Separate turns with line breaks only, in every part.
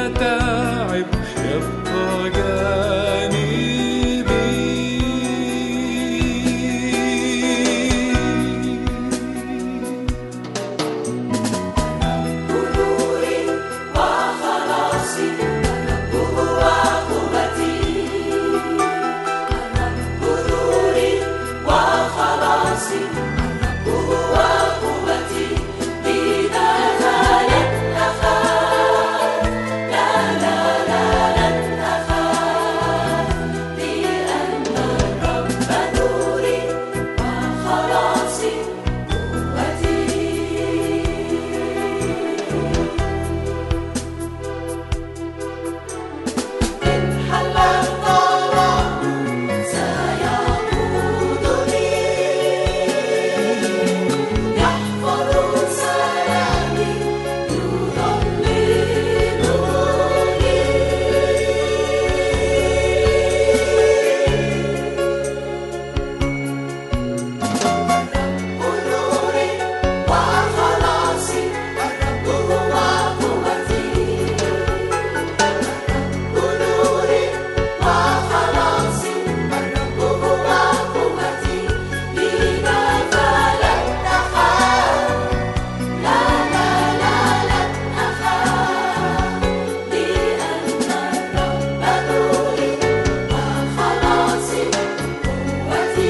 تعب يبقى جانبي
نوري وخلاصي الرب هو قوتي الرب نوري وخلاصي الرب هو قوتي لذا لن أخاف لا لا لا لن أخاف لأن الرب نوري وخلاصي قوتي إن حل الظلام سيقودني يحفظ سلامي يضللني نوري وخلاصي الرب هو قوتي نوري وخلاصي الرب هو قوتي لذا فلن أخاف لا لا لا لن أخاف لأن الرب نوري وخلاصي قوتي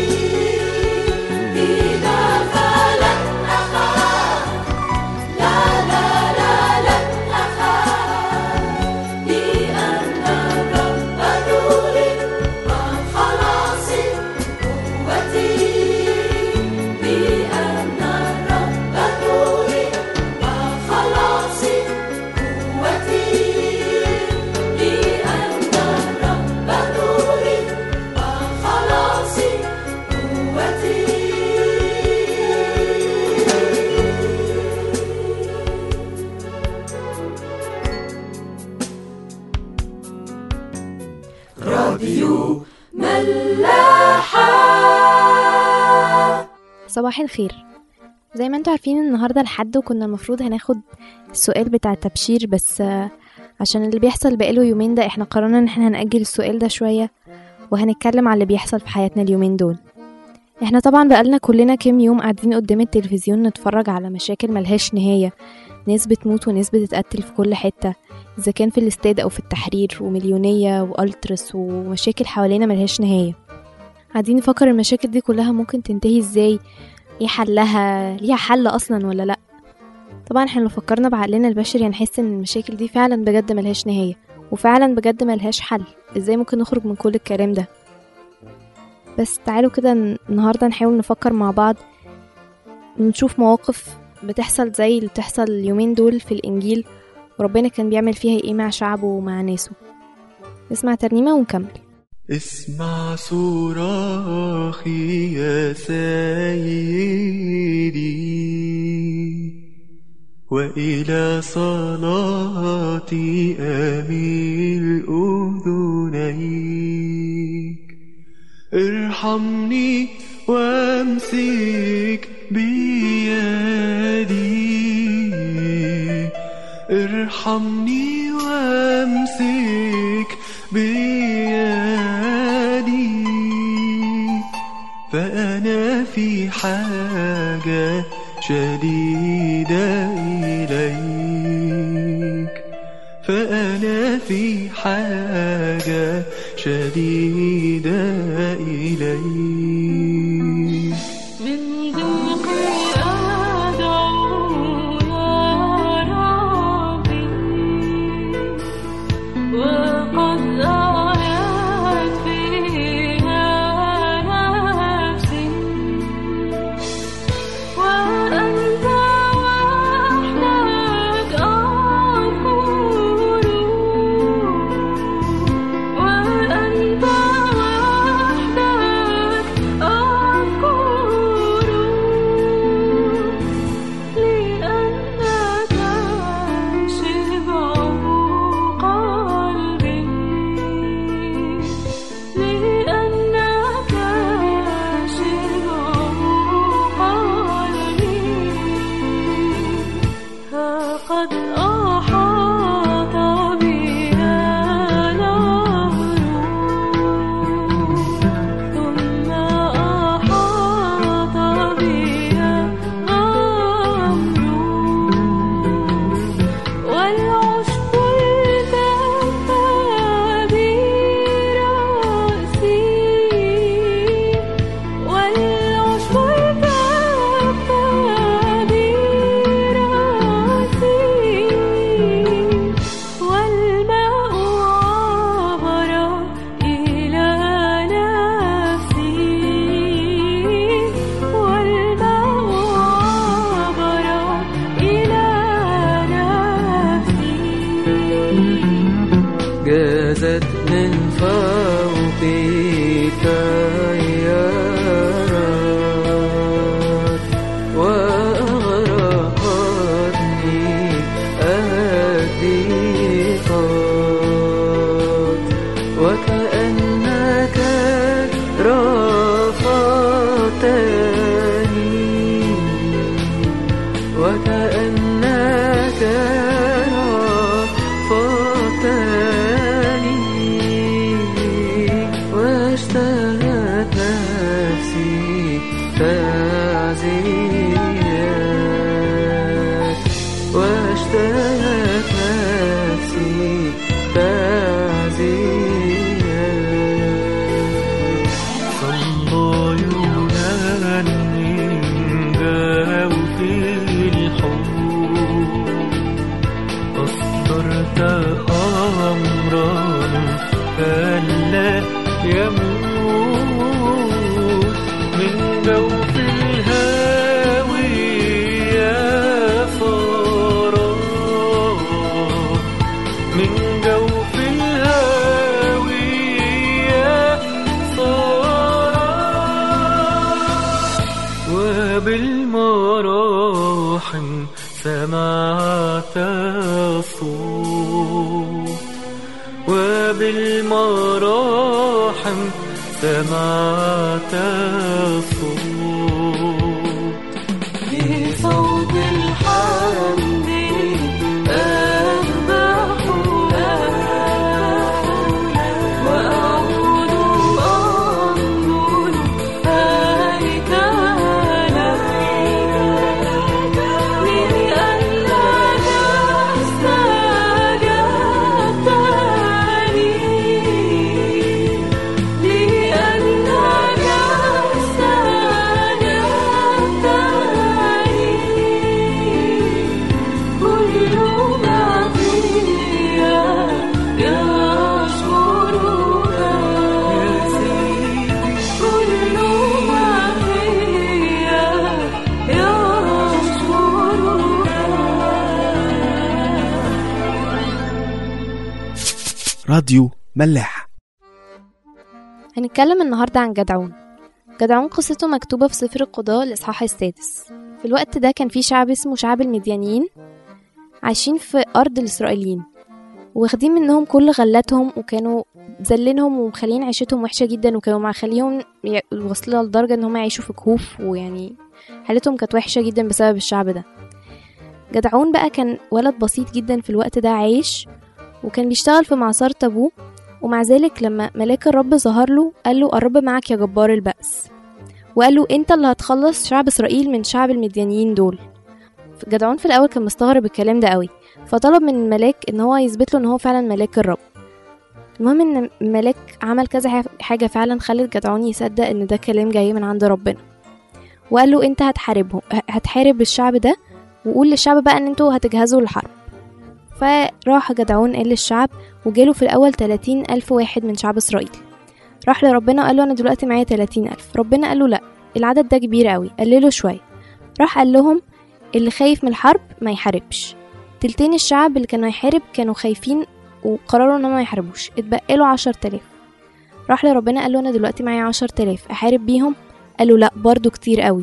لذا فلن أخاف لا لا لا لن أخاف لأن الرب نوري وخلاصي قوتي لأن الرب نوري وخلاصي قوتي لأن الرب نوري وخلاصي قوتي راديو ملاحة
صباح الخير زي ما انتوا عارفين النهارده الحد وكنا المفروض هناخد السؤال بتاع التبشير بس آه، عشان اللي بيحصل بقاله يومين ده احنا قررنا ان احنا هنأجل السؤال ده شوية وهنتكلم على اللي بيحصل في حياتنا اليومين دول احنا طبعا بقالنا كلنا كام يوم قاعدين قدام التلفزيون نتفرج على مشاكل ملهاش نهاية ناس بتموت وناس بتتقتل في كل حتة إذا كان في الاستاد أو في التحرير ومليونية وألترس ومشاكل حوالينا ملهاش نهاية قاعدين نفكر المشاكل دي كلها ممكن تنتهي ازاي ايه حلها ليها حل اصلا ولا لا طبعا احنا لو فكرنا بعقلنا البشري هنحس ان المشاكل دي فعلا بجد ملهاش نهاية وفعلا بجد ملهاش حل ازاي ممكن نخرج من كل الكلام ده بس تعالوا كده ن- النهاردة نحاول نفكر مع بعض نشوف مواقف بتحصل زي اللي بتحصل اليومين دول في الإنجيل وربنا كان بيعمل فيها ايه مع شعبه ومع ناسه نسمع ترنيمة ونكمل
اسمع صراخي يا سيدي وإلى صلاتي أميل أذنيك ارحمني وامسك بيدي ارحمني وامسك بيدي فأنا في حاجة شديدة إليك فأنا في حاجة شديدة إليك
من ذوقي أدعو يا ربي وقد ضاعت فيها نفسي وأنت وحدك أذكر وأنت
وكأنك رافقتني واشتهت نفسي تعزيات واشتهت نفسي تعزيات صلى يونان جاءوا في الحب أصدرت أمرا ألا يموت من جوف الهاوية فراغ من جوف الهاوية صار وبالمراحم سمعت الصوت وبالمراحم سمعت الصوت
بصوت الحمد أذبح وأعود أنظر هلك لأنك استجبتني لأنك استجبتني كل ما فيا يشكرك يا سيدي كل ما فيا يشكرك
راديو ملاح
هنتكلم النهاردة عن جدعون جدعون قصته مكتوبة في سفر القضاء الإصحاح السادس في الوقت ده كان في شعب اسمه شعب المديانيين عايشين في أرض الإسرائيليين واخدين منهم كل غلاتهم وكانوا ذلينهم ومخلين عيشتهم وحشة جدا وكانوا مخليهم ي- واصلة لدرجة ان هم يعيشوا في كهوف ويعني حالتهم كانت وحشة جدا بسبب الشعب ده جدعون بقى كان ولد بسيط جدا في الوقت ده عايش وكان بيشتغل في معصرة أبوه ومع ذلك لما ملاك الرب ظهر له قال له الرب معك يا جبار البأس وقال له انت اللي هتخلص شعب اسرائيل من شعب المديانيين دول جدعون في الاول كان مستغرب الكلام ده قوي فطلب من الملاك ان هو يثبت له ان هو فعلا ملاك الرب المهم ان الملاك عمل كذا ح- حاجه فعلا خلت جدعون يصدق ان ده كلام جاي من عند ربنا وقال له انت هتحاربهم هتحارب الشعب ده وقول للشعب بقى ان انتوا هتجهزوا للحرب فراح جدعون قال للشعب وجاله في الأول 30 ألف واحد من شعب إسرائيل راح لربنا قال له أنا دلوقتي معايا 30 ألف ربنا قال له لأ العدد ده كبير قوي قلله شوية راح قال لهم اللي خايف من الحرب ما يحاربش تلتين الشعب اللي كانوا يحارب كانوا خايفين وقرروا ان هم ما يحاربوش اتبقى له 10000 راح لربنا قال له انا دلوقتي معايا 10000 احارب بيهم قال له لا برضو كتير قوي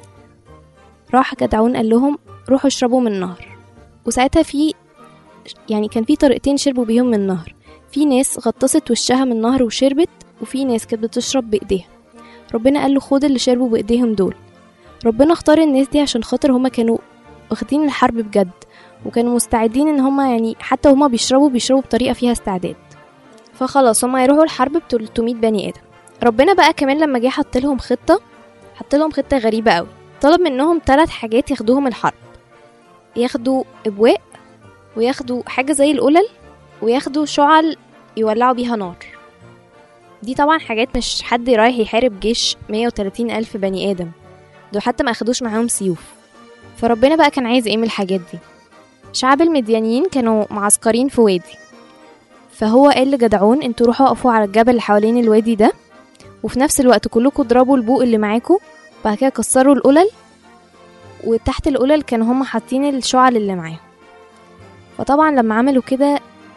راح جدعون قال لهم روحوا اشربوا من النهر وساعتها في يعني كان في طريقتين شربوا بيهم من النهر في ناس غطست وشها من النهر وشربت وفي ناس كانت بتشرب بايديها ربنا قال له خد اللي شربوا بايديهم دول ربنا اختار الناس دي عشان خاطر هما كانوا واخدين الحرب بجد وكانوا مستعدين ان هما يعني حتى هما بيشربوا بيشربوا بطريقه فيها استعداد فخلاص هما يروحوا الحرب ب 300 بني ادم ربنا بقى كمان لما جه حط لهم خطه حط لهم خطه غريبه قوي طلب منهم ثلاث حاجات ياخدوهم الحرب ياخدوا ابواق وياخدوا حاجه زي القلل وياخدوا شعل يولعوا بيها نار دي طبعا حاجات مش حد رايح يحارب جيش 130 ألف بني آدم دول حتى ما أخدوش معاهم سيوف فربنا بقى كان عايز ايه من الحاجات دي شعب المديانيين كانوا معسكرين في وادي فهو قال لجدعون انتوا روحوا اقفوا على الجبل اللي حوالين الوادي ده وفي نفس الوقت كلكم اضربوا البوق اللي معاكم بعد كده كسروا القلل وتحت القلل كانوا هم حاطين الشعل اللي معاهم فطبعا لما عملوا كده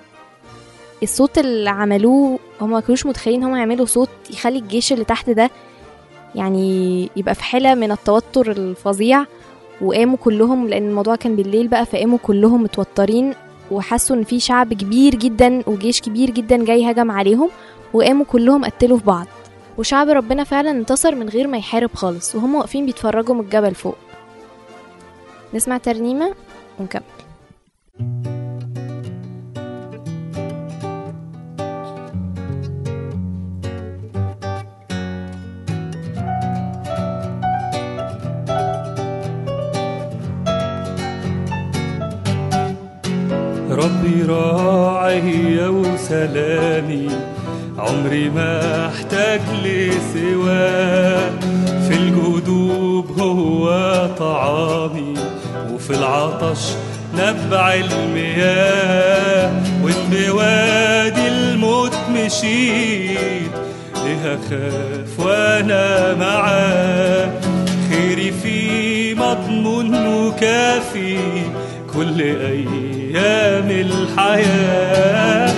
الصوت اللي عملوه هم ما كانوش متخيلين هم يعملوا صوت يخلي الجيش اللي تحت ده يعني يبقى في حالة من التوتر الفظيع وقاموا كلهم لأن الموضوع كان بالليل بقى فقاموا كلهم متوترين وحسوا ان في شعب كبير جدا وجيش كبير جدا جاي هجم عليهم وقاموا كلهم قتلوا في بعض وشعب ربنا فعلا انتصر من غير ما يحارب خالص وهم واقفين بيتفرجوا من الجبل فوق نسمع ترنيمة ونكمل
ربي راعي وسلامي عمري ما احتاج لسواه في الجدوب هو طعامي وفي العطش نبع المياه وان بوادي الموت مشيت ليه اخاف وانا معاه خيري في مضمون وكافي كل ايام الحياه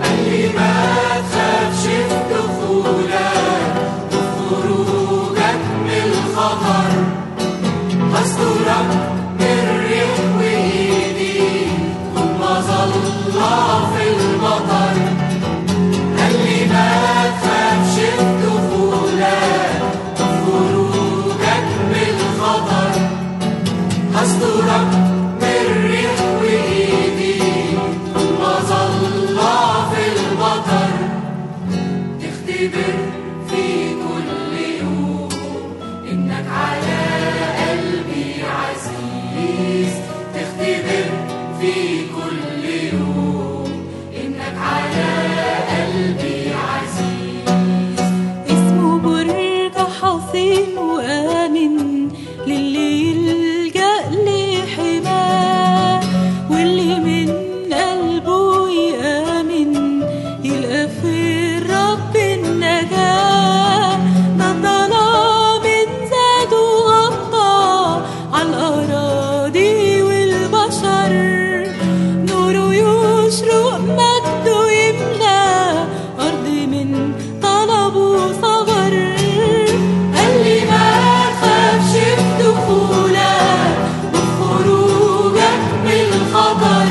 اسمه برج حصين وآمن للي يلجأ لحماه واللي من قلبه يآمن يلقى في الرب النجاة ده الظلام زاد وغطى على الأراضي والبشر نوره يشرق مجده يملى أرض من طلب وصغر قال لي ما تخافش في دخولك وخروجك من الخطر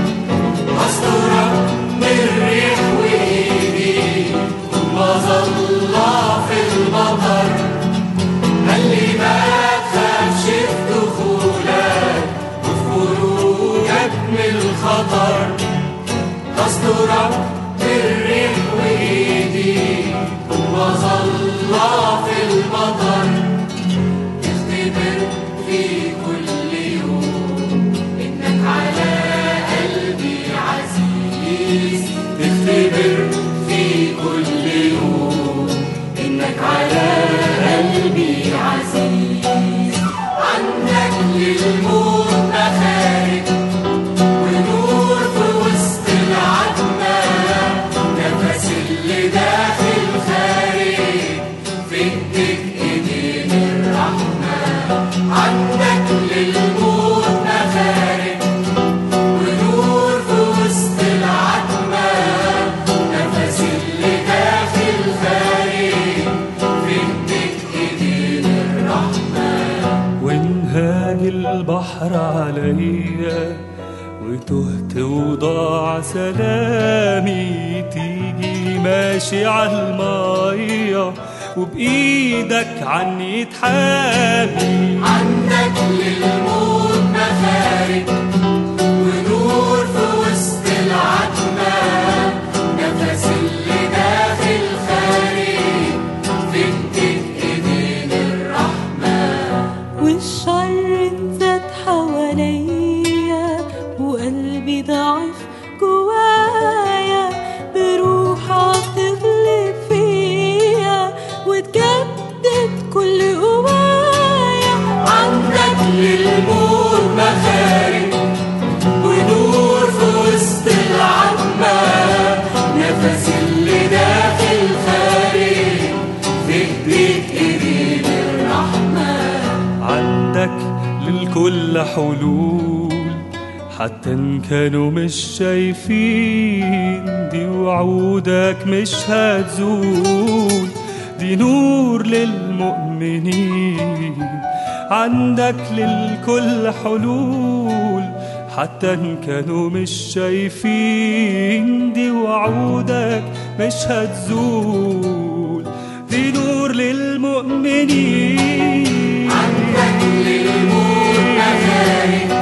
هسترك من الريح وإيدي ومظلة في المطر قال لي ما تخافش في دخولك وخروجك من الخطر هسترك بالريح وإيدي وظلة في المطر تختبر في كل يوم إنك على قلبي عزيز تختبر في كل يوم إنك على قلبي عزيز عندك للموت مخارج ونور في وسط العتمة نفس اللي داخل خارج في ايديك ايدين الرحمة عندك للموت مخارج ونور في وسط العتمة نفس اللي داخل خارج في ايديك ايدين الرحمة
وانهاج البحر عليا وتهت وضاع سلامي تيجي ماشي على المية وبإيدك عني تحامي
عندك للموت مخارج ونور في وسط العتمة نفس اللي داخل خارج في ايديك ايدين الرحمة والشر انزاد حواليا وقلبي ضعيف جوايا بروحك تغلب فيا وتجدد كل قوايا عندك للموت مخارج ونور في وسط العتمة نفس اللي داخل خارج في ايديك ايدين الرحمة
عندك للكل حلول حتى ان كانوا مش شايفين دي وعودك مش هتزول دي نور للمؤمنين عندك للكل حلول حتى ان كانوا مش شايفين دي وعودك مش هتزول دي نور للمؤمنين
عندك للموت مخارج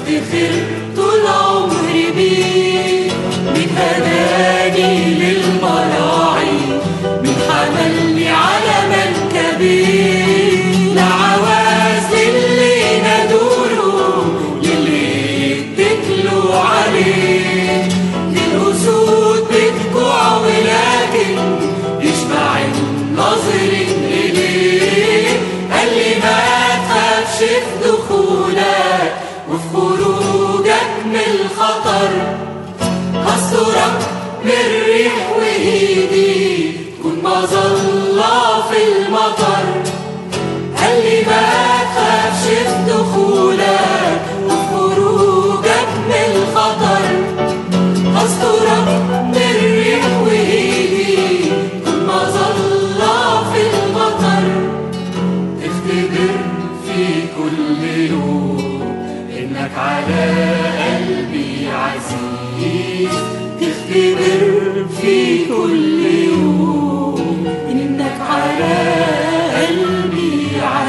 وافتخر طول عمري بيه من هداني للمراعي من حملني على منكبي لعواز اللي ندوله للي يتكلوا عليه للأسود بتجوع ولكن يشبع الناظرين إليه قال لي ما تخافش في دخولك وفي خروجك من الخطر هسترك من الريح وإيدي تكون مظلة في المطر قال لي ما تخافش في دخولك وفي خروجك من الخطر هسترك من الريح وإيدي تكون مظلة في المطر تختبر في كل يوم إنك على قلبي عزيز تختبر في كل يوم إنك على قلبي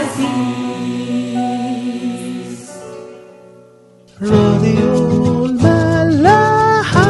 عزيز
راديو الملاحة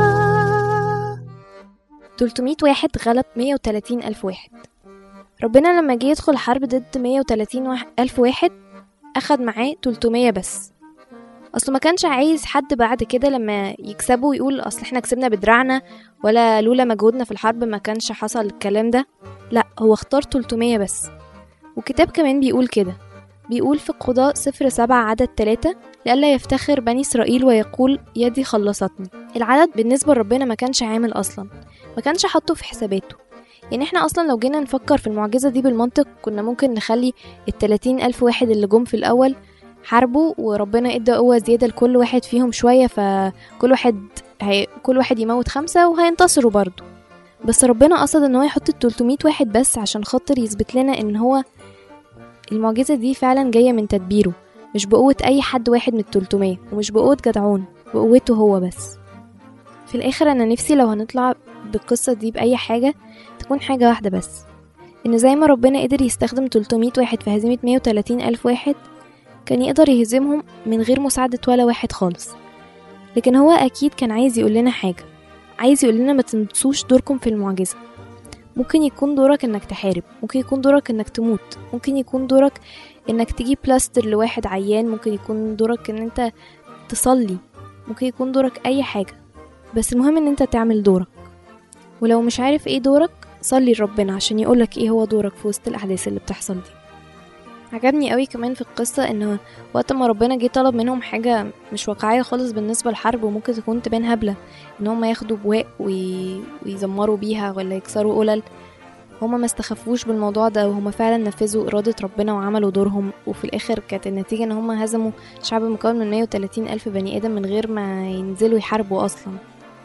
300 واحد غلب 130 ألف واحد ربنا لما جه يدخل حرب ضد 130 واحد ألف واحد أخد معاه 300 بس أصله ما كانش عايز حد بعد كده لما يكسبوا يقول أصل احنا كسبنا بدراعنا ولا لولا مجهودنا في الحرب ما كانش حصل الكلام ده لا هو اختار 300 بس والكتاب كمان بيقول كده بيقول في قضاء صفر سبعة عدد تلاتة لئلا يفتخر بني إسرائيل ويقول يدي خلصتني العدد بالنسبة لربنا ما كانش عامل أصلا ما كانش حاطه في حساباته يعني احنا اصلا لو جينا نفكر في المعجزة دي بالمنطق كنا ممكن نخلي التلاتين ألف واحد اللي جم في الأول حاربوا وربنا ادى قوة زيادة لكل واحد فيهم شوية فكل واحد هي... كل واحد يموت خمسة وهينتصروا برضو بس ربنا قصد ان هو يحط ال 300 واحد بس عشان خاطر يثبت لنا ان هو المعجزة دي فعلا جاية من تدبيره مش بقوة أي حد واحد من ال 300 ومش بقوة جدعون بقوته هو بس في الآخر أنا نفسي لو هنطلع بالقصة دي بأي حاجة تكون حاجة واحدة بس إن زي ما ربنا قدر يستخدم 300 واحد في هزيمة 130 ألف واحد كان يقدر يهزمهم من غير مساعدة ولا واحد خالص لكن هو أكيد كان عايز يقول لنا حاجة عايز يقول لنا ما تنسوش دوركم في المعجزة ممكن يكون دورك انك تحارب ممكن يكون دورك انك تموت ممكن يكون دورك انك تجيب بلاستر لواحد عيان ممكن يكون دورك ان انت تصلي ممكن يكون دورك اي حاجة بس المهم ان انت تعمل دورك ولو مش عارف ايه دورك صلي لربنا عشان يقولك ايه هو دورك في وسط الاحداث اللي بتحصل دي عجبني قوي كمان في القصة انه وقت ما ربنا جه طلب منهم حاجة مش واقعية خالص بالنسبة للحرب وممكن تكون تبان هبلة ان هم ياخدوا بواق وي... ويزمروا بيها ولا يكسروا قلل هما ما استخفوش بالموضوع ده وهما فعلا نفذوا إرادة ربنا وعملوا دورهم وفي الآخر كانت النتيجة إن هما هزموا شعب مكون من 130 ألف بني آدم من غير ما ينزلوا يحاربوا أصلا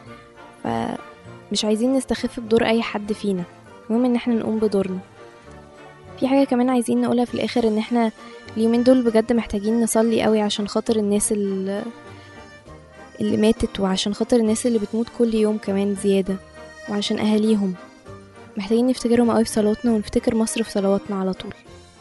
فمش عايزين نستخف بدور أي حد فينا المهم إن احنا نقوم بدورنا في حاجة كمان عايزين نقولها في الآخر إن احنا اليومين دول بجد محتاجين نصلي قوي عشان خاطر الناس اللي, اللي ماتت وعشان خاطر الناس اللي بتموت كل يوم كمان زيادة وعشان أهاليهم محتاجين نفتكرهم قوي في صلواتنا ونفتكر مصر في صلواتنا على طول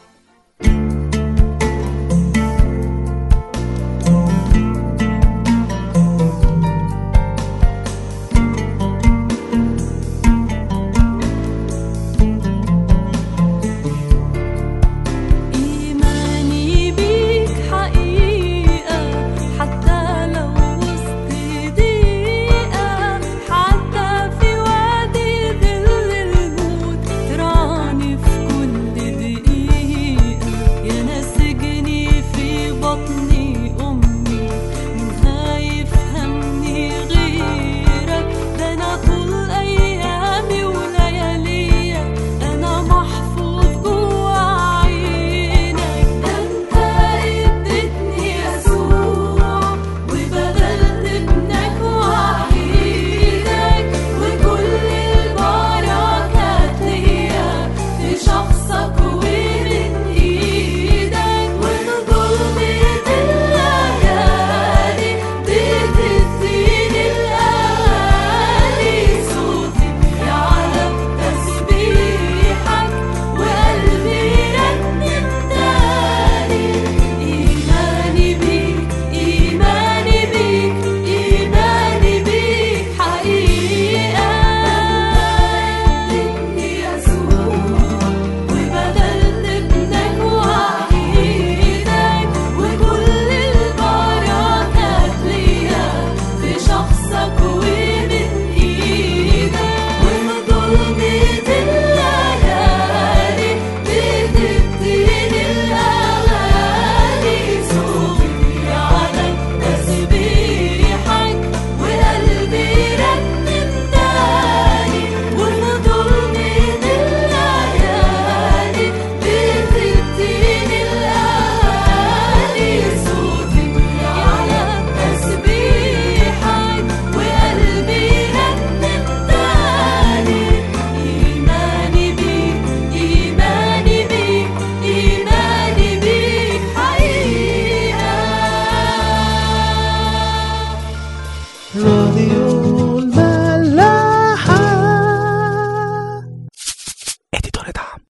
إيماني بيك حقيقة حتى لو وسط ضيقة حتى في وادي ظل الموت تراني في كل دقيقة
راديو